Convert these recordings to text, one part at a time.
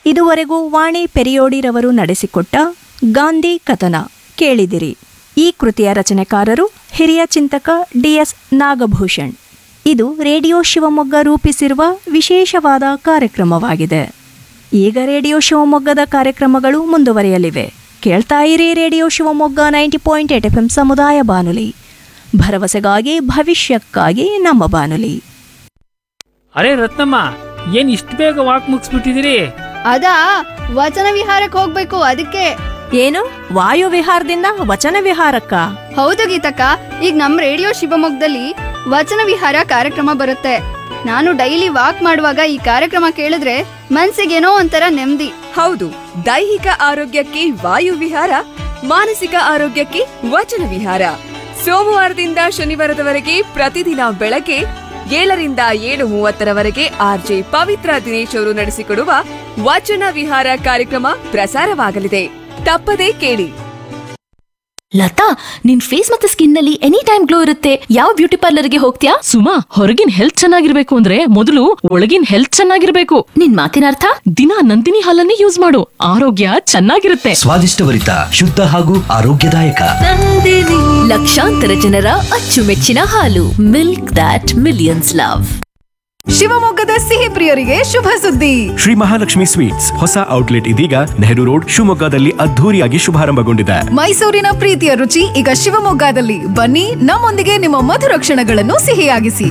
ಇದುವರೆಗೂ ವಾಣಿ ಪೆರಿಯೋಡಿರವರು ನಡೆಸಿಕೊಟ್ಟ ಗಾಂಧಿ ಕಥನ ಕೇಳಿದಿರಿ ಈ ಕೃತಿಯ ರಚನೆಕಾರರು ಹಿರಿಯ ಚಿಂತಕ ಡಿಎಸ್ ನಾಗಭೂಷಣ್ ಇದು ರೇಡಿಯೋ ಶಿವಮೊಗ್ಗ ರೂಪಿಸಿರುವ ವಿಶೇಷವಾದ ಕಾರ್ಯಕ್ರಮವಾಗಿದೆ ಈಗ ರೇಡಿಯೋ ಶಿವಮೊಗ್ಗದ ಕಾರ್ಯಕ್ರಮಗಳು ಮುಂದುವರಿಯಲಿವೆ ಕೇಳ್ತಾ ಇರಿ radio Shivamogga ninety point eight F M ಸಮುದಾಯ ಬಾನುಲಿ ಭರವಸೆಗಾಗಿ ಭವಿಷ್ಯಕ್ಕಾಗಿ ನಮ್ಮ ಬಾನುಲಿ ಅರೆ ರತ್ನಮ್ಮ ಏನ್ ಇಷ್ಟು ಬೇಗ ವಾಕ್ ಮುಗಿಸ್ಬಿಟ್ಟಿದ್ದೀರಿ ಅದಾ ವಚನ ವಿಹಾರಕ್ಕೆ ಹೋಗ್ಬೇಕು ಅದಕ್ಕೆ ಏನು ವಾಯು ವಿಹಾರದಿಂದ ವಚನ ವಿಹಾರಕ್ಕ ಹೌದು ಗೀತಕ್ಕ ಈಗ ನಮ್ ರೇಡಿಯೋ ಶಿವಮೊಗ್ಗದಲ್ಲಿ ವಚನ ವಿಹಾರ ಕಾರ್ಯಕ್ರಮ ಬರುತ್ತೆ ನಾನು ಡೈಲಿ ವಾಕ್ ಮಾಡುವಾಗ ಈ ಕಾರ್ಯಕ್ರಮ ಕೇಳಿದ್ರೆ ಮನ್ಸಿಗೇನೋ ಒಂಥರ ನೆಮ್ಮದಿ ಹೌದು ದೈಹಿಕ ಆರೋಗ್ಯಕ್ಕೆ ವಾಯು ವಿಹಾರ ಮಾನಸಿಕ ಆರೋಗ್ಯಕ್ಕೆ ವಚನ ವಿಹಾರ ಸೋಮವಾರದಿಂದ ಶನಿವಾರದವರೆಗೆ ಪ್ರತಿದಿನ ಬೆಳಗ್ಗೆ ಏಳರಿಂದ ಏಳು ಮೂವತ್ತರವರೆಗೆ ಆರ್ಜೆ ಪವಿತ್ರ ದಿನೇಶ್ ಅವರು ನಡೆಸಿಕೊಡುವ ವಚನ ವಿಹಾರ ಕಾರ್ಯಕ್ರಮ ಪ್ರಸಾರವಾಗಲಿದೆ ತಪ್ಪದೇ ಕೇಳಿ ಲತಾ ನಿನ್ ಫೇಸ್ ಮತ್ತೆ ಸ್ಕಿನ್ ನಲ್ಲಿ ಎನಿ ಟೈಮ್ ಗ್ಲೋ ಇರುತ್ತೆ ಯಾವ ಬ್ಯೂಟಿ ಪಾರ್ಲರ್ಗೆ ಹೋಗ್ತೀಯಾ ಸುಮಾ ಹೊರಗಿನ ಹೆಲ್ತ್ ಚೆನ್ನಾಗಿರ್ಬೇಕು ಅಂದ್ರೆ ಮೊದಲು ಒಳಗಿನ ಹೆಲ್ತ್ ಚೆನ್ನಾಗಿರ್ಬೇಕು ನಿನ್ ಮಾತಿನ ಅರ್ಥ ದಿನ ನಂದಿನಿ ಹಾಲನ್ನೇ ಯೂಸ್ ಮಾಡು ಆರೋಗ್ಯ ಚೆನ್ನಾಗಿರುತ್ತೆ ಸ್ವಾದಿಷ್ಟಭರಿತ ಶುದ್ಧ ಹಾಗೂ ಆರೋಗ್ಯದಾಯಕ ಲಕ್ಷಾಂತರ ಜನರ ಅಚ್ಚುಮೆಚ್ಚಿನ ಹಾಲು ಮಿಲ್ಕ್ ದಾಟ್ ಮಿಲಿಯನ್ಸ್ ಲವ್ ಶಿವಮೊಗ್ಗದ ಸಿಹಿ ಪ್ರಿಯರಿಗೆ ಶುಭ ಸುದ್ದಿ ಶ್ರೀ ಮಹಾಲಕ್ಷ್ಮಿ ಸ್ವೀಟ್ಸ್ ಹೊಸ ಔಟ್ಲೆಟ್ ಇದೀಗ ನೆಹರು ರೋಡ್ ಶಿವಮೊಗ್ಗದಲ್ಲಿ ಅದ್ಧೂರಿಯಾಗಿ ಶುಭಾರಂಭಗೊಂಡಿದೆ ಮೈಸೂರಿನ ಪ್ರೀತಿಯ ರುಚಿ ಈಗ ಶಿವಮೊಗ್ಗದಲ್ಲಿ ಬನ್ನಿ ನಮ್ಮೊಂದಿಗೆ ನಿಮ್ಮ ಮಧುರ ಕ್ಷಣಗಳನ್ನು ಸಿಹಿಯಾಗಿಸಿ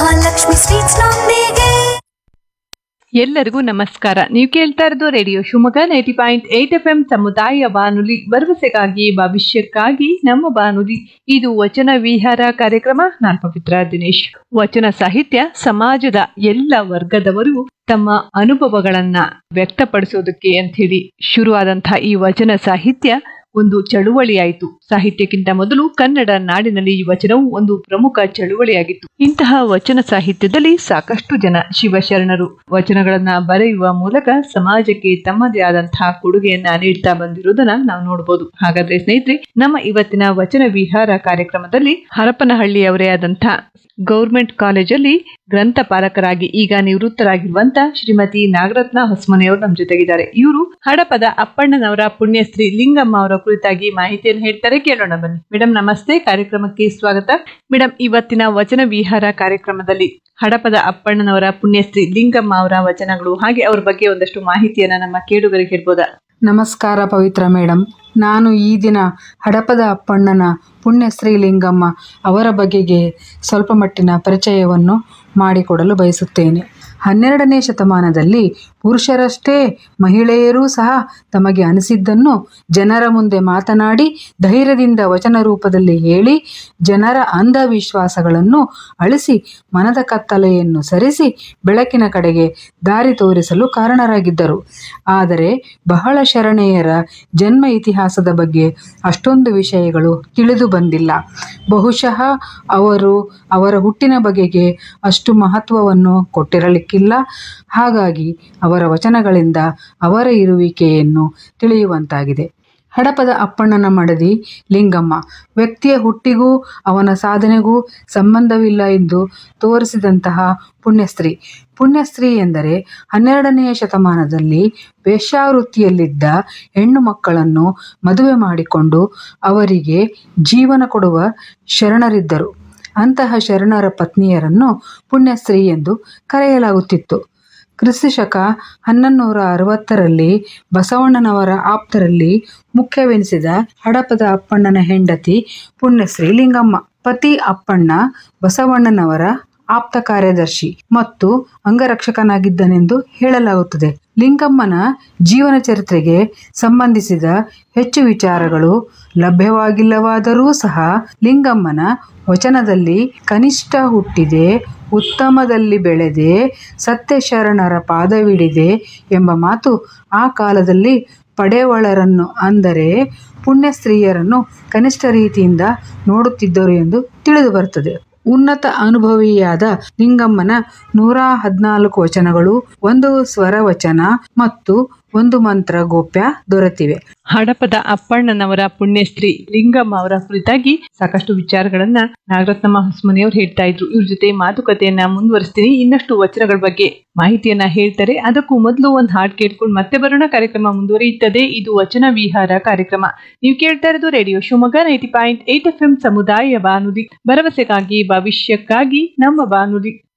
ಎಲ್ಲರಿಗೂ ನಮಸ್ಕಾರ ನೀವು ಕೇಳ್ತಾ ಇರೋದು radio Shivamogga ninety point eight F M ಸಮುದಾಯ ಬಾನುಲಿ ಭರವಸೆಗಾಗಿ ಭವಿಷ್ಯಕ್ಕಾಗಿ ನಮ್ಮ ಬಾನುಲಿ ಇದು ವಚನ ವಿಹಾರ ಕಾರ್ಯಕ್ರಮ ನಾನು ಪವಿತ್ರ ದಿನೇಶ್ ವಚನ ಸಾಹಿತ್ಯ ಸಮಾಜದ ಎಲ್ಲ ವರ್ಗದವರು ತಮ್ಮ ಅನುಭವಗಳನ್ನ ವ್ಯಕ್ತಪಡಿಸೋದಕ್ಕೆ ಅಂತ ಹೇಳಿ ಶುರುವಾದಂತಹ ಈ ವಚನ ಸಾಹಿತ್ಯ ಒಂದು ಚಳುವಳಿಯಾಯಿತು ಸಾಹಿತ್ಯಕ್ಕಿಂತ ಮೊದಲು ಕನ್ನಡ ನಾಡಿನಲ್ಲಿ ಈ ವಚನವು ಒಂದು ಪ್ರಮುಖ ಚಳುವಳಿಯಾಗಿತ್ತು ಇಂತಹ ವಚನ ಸಾಹಿತ್ಯದಲ್ಲಿ ಸಾಕಷ್ಟು ಜನ ಶಿವಶರಣರು ವಚನಗಳನ್ನ ಬರೆಯುವ ಮೂಲಕ ಸಮಾಜಕ್ಕೆ ತಮ್ಮದೇ ಆದಂತಹ ಕೊಡುಗೆಯನ್ನ ನೀಡ್ತಾ ಬಂದಿರುವುದನ್ನ ನಾವು ನೋಡಬಹುದು ಹಾಗಾದ್ರೆ ಸ್ನೇಹಿತರೆ ನಮ್ಮ ಇವತ್ತಿನ ವಚನ ವಿಹಾರ ಕಾರ್ಯಕ್ರಮದಲ್ಲಿ ಹರಪನಹಳ್ಳಿಯವರೇ ಆದಂತಹ ಗೌರ್ಮೆಂಟ್ ಕಾಲೇಜಲ್ಲಿ ಗ್ರಂಥಪಾಲಕರಾಗಿ ಈಗ ನಿವೃತ್ತರಾಗಿರುವಂತ ಶ್ರೀಮತಿ ನಾಗರತ್ನ ಹೊಸಮನೆಯವರು ನಮ್ಮ ಜೊತೆಗಿದ್ದಾರೆ ಇವರು ಹಡಪದ ಅಪ್ಪಣ್ಣನವರ ಪುಣ್ಯಶ್ರೀ ಲಿಂಗಮ್ಮ ಅವರ ಕುರಿತಾಗಿ ಮಾಹಿತಿಯನ್ನು ಹೇಳ್ತಾರೆ ಕೇಳೋಣ ಬನ್ನಿ ಮೇಡಮ್ ನಮಸ್ತೆ ಕಾರ್ಯಕ್ರಮಕ್ಕೆ ಸ್ವಾಗತ ಮೇಡಮ್ ಇವತ್ತಿನ ವಚನ ವಿಹಾರ ಕಾರ್ಯಕ್ರಮದಲ್ಲಿ ಹಡಪದ ಅಪ್ಪಣ್ಣನವರ ಪುಣ್ಯಶ್ರೀ ಲಿಂಗಮ್ಮ ಅವರ ವಚನಗಳು ಹಾಗೆ ಅವ್ರ ಬಗ್ಗೆ ಒಂದಷ್ಟು ಮಾಹಿತಿಯನ್ನ ನಮ್ಮ ಕೇಳುಗರಿಗೆ ಹೇಳ್ಬೋದಾ ನಮಸ್ಕಾರ ಪವಿತ್ರ ಮೇಡಮ್ ನಾನು ಈ ದಿನ ಹಡಪದ ಅಪ್ಪಣ್ಣನ ಪುಣ್ಯಶ್ರೀ ಲಿಂಗಮ್ಮ ಅವರ ಬಗೆಗೆ ಸ್ವಲ್ಪ ಮಟ್ಟಿನ ಪರಿಚಯವನ್ನು ಮಾಡಿಕೊಡಲು ಬಯಸುತ್ತೇನೆ ಹನ್ನೆರಡನೇ ಶತಮಾನದಲ್ಲಿ ಪುರುಷರಷ್ಟೇ ಮಹಿಳೆಯರೂ ಸಹ ತಮಗೆ ಅನಿಸಿದ್ದನ್ನು ಜನರ ಮುಂದೆ ಮಾತನಾಡಿ ಧೈರ್ಯದಿಂದ ವಚನ ರೂಪದಲ್ಲಿ ಹೇಳಿ ಜನರ ಅಂಧವಿಶ್ವಾಸಗಳನ್ನು ಅಳಿಸಿ ಮನದ ಕತ್ತಲೆಯನ್ನು ಸರಿಸಿ ಬೆಳಕಿನ ಕಡೆಗೆ ದಾರಿ ತೋರಿಸಲು ಕಾರಣರಾಗಿದ್ದರು ಆದರೆ ಬಹಳ ಶರಣೆಯರ ಜನ್ಮ ಇತಿಹಾಸದ ಬಗ್ಗೆ ಅಷ್ಟೊಂದು ವಿಷಯಗಳು ತಿಳಿದು ಬಂದಿಲ್ಲ ಬಹುಶಃ ಅವರು ಅವರ ಹುಟ್ಟಿನ ಬಗೆಗೆ ಅಷ್ಟು ಮಹತ್ವವನ್ನು ಕೊಟ್ಟಿರಲಿಕ್ಕಿಲ್ಲ ಹಾಗಾಗಿ ಅವರ ವಚನಗಳಿಂದ ಅವರ ಇರುವಿಕೆಯನ್ನು ತಿಳಿಯುವಂತಾಗಿದೆ ಹಡಪದ ಅಪ್ಪಣ್ಣನ ಮಡದಿ ಲಿಂಗಮ್ಮ ವ್ಯಕ್ತಿಯ ಹುಟ್ಟಿಗೂ ಅವನ ಸಾಧನೆಗೂ ಸಂಬಂಧವಿಲ್ಲ ಎಂದು ತೋರಿಸಿದಂತಹ ಪುಣ್ಯಸ್ತ್ರೀ ಪುಣ್ಯಸ್ತ್ರೀ ಎಂದರೆ ಹನ್ನೆರಡನೆಯ ಶತಮಾನದಲ್ಲಿ ವೇಶ್ಯಾವೃತ್ತಿಯಲ್ಲಿದ್ದ ಹೆಣ್ಣು ಮಕ್ಕಳನ್ನು ಮದುವೆ ಮಾಡಿಕೊಂಡು ಅವರಿಗೆ ಜೀವನ ಕೊಡುವ ಶರಣರಿದ್ದರು ಅಂತಹ ಶರಣರ ಪತ್ನಿಯರನ್ನು ಪುಣ್ಯಸ್ತ್ರೀ ಎಂದು ಕರೆಯಲಾಗುತ್ತಿತ್ತು ಕ್ರಿಸ್ತಶಕ ಹನ್ನೊಂದೂರ ಅರವತ್ತರಲ್ಲಿ ಬಸವಣ್ಣನವರ ಆಪ್ತರಲ್ಲಿ ಮುಖ್ಯವೆನಿಸಿದ ಹಡಪದ ಅಪ್ಪಣ್ಣನ ಹೆಂಡತಿ ಪುಣ್ಯಶ್ರೀ ಲಿಂಗಮ್ಮ ಪತಿ ಅಪ್ಪಣ್ಣ ಬಸವಣ್ಣನವರ ಆಪ್ತ ಕಾರ್ಯದರ್ಶಿ ಮತ್ತು ಅಂಗರಕ್ಷಕನಾಗಿದ್ದನೆಂದು ಹೇಳಲಾಗುತ್ತದೆ ಲಿಂಗಮ್ಮನ ಜೀವನ ಚರಿತ್ರೆಗೆ ಸಂಬಂಧಿಸಿದ ಹೆಚ್ಚು ವಿಚಾರಗಳು ಲಭ್ಯವಾಗಿಲ್ಲವಾದರೂ ಸಹ ಲಿಂಗಮ್ಮನ ವಚನದಲ್ಲಿ ಕನಿಷ್ಠ ಹುಟ್ಟಿದೆ ಉತ್ತಮದಲ್ಲಿ ಬೆಳೆದೆ ಸತ್ಯಶರಣರ ಪಾದವಿಡಿದೆ ಎಂಬ ಮಾತು ಆ ಕಾಲದಲ್ಲಿ ಪಡೆವಳರನ್ನು ಅಂದರೆ ಪುಣ್ಯ ಸ್ತ್ರೀಯರನ್ನು ಕನಿಷ್ಠ ರೀತಿಯಿಂದ ನೋಡುತ್ತಿದ್ದರು ಎಂದು ತಿಳಿದು ಬರುತ್ತದೆ ಉನ್ನತ ಅನುಭವಿಯಾದ ಲಿಂಗಮ್ಮನ ನೂರ ಹದಿನಾಲ್ಕು ವಚನಗಳು ಒಂದು ಸ್ವರ ವಚನ ಮತ್ತು ಒಂದು ಮಂತ್ರ ಗೋಪ್ಯ ದೊರೆತಿವೆ ಹಡಪದ ಅಪ್ಪಣ್ಣನವರ ಪುಣ್ಯಶ್ರೀ ಲಿಂಗಮ್ಮ ಅವರ ಕುರಿತಾಗಿ ಸಾಕಷ್ಟು ವಿಚಾರಗಳನ್ನ ನಾಗರತ್ನಮ್ಮ ಹೊಸಮನೆಯವರು ಹೇಳ್ತಾ ಇದ್ರು ಇವ್ರ ಜೊತೆ ಮಾತುಕತೆಯನ್ನ ಮುಂದುವರಿಸ್ತೀನಿ ಇನ್ನಷ್ಟು ವಚನಗಳ ಬಗ್ಗೆ ಮಾಹಿತಿಯನ್ನ ಹೇಳ್ತಾರೆ ಅದಕ್ಕೂ ಮೊದಲು ಒಂದು ಹಾಡ್ ಕೇಳ್ಕೊಂಡು ಮತ್ತೆ ಬರೋಣ ಕಾರ್ಯಕ್ರಮ ಮುಂದುವರಿಯುತ್ತದೆ ಇದು ವಚನ ವಿಹಾರ ಕಾರ್ಯಕ್ರಮ ನೀವು ಕೇಳ್ತಾ ಇರೋದು radio Shivamogga ninety point eight F M ಸಮುದಾಯ ಬಾನುಲಿ ಭರವಸೆಗಾಗಿ ಭವಿಷ್ಯಕ್ಕಾಗಿ ನಮ್ಮ ಬಾನುಲಿ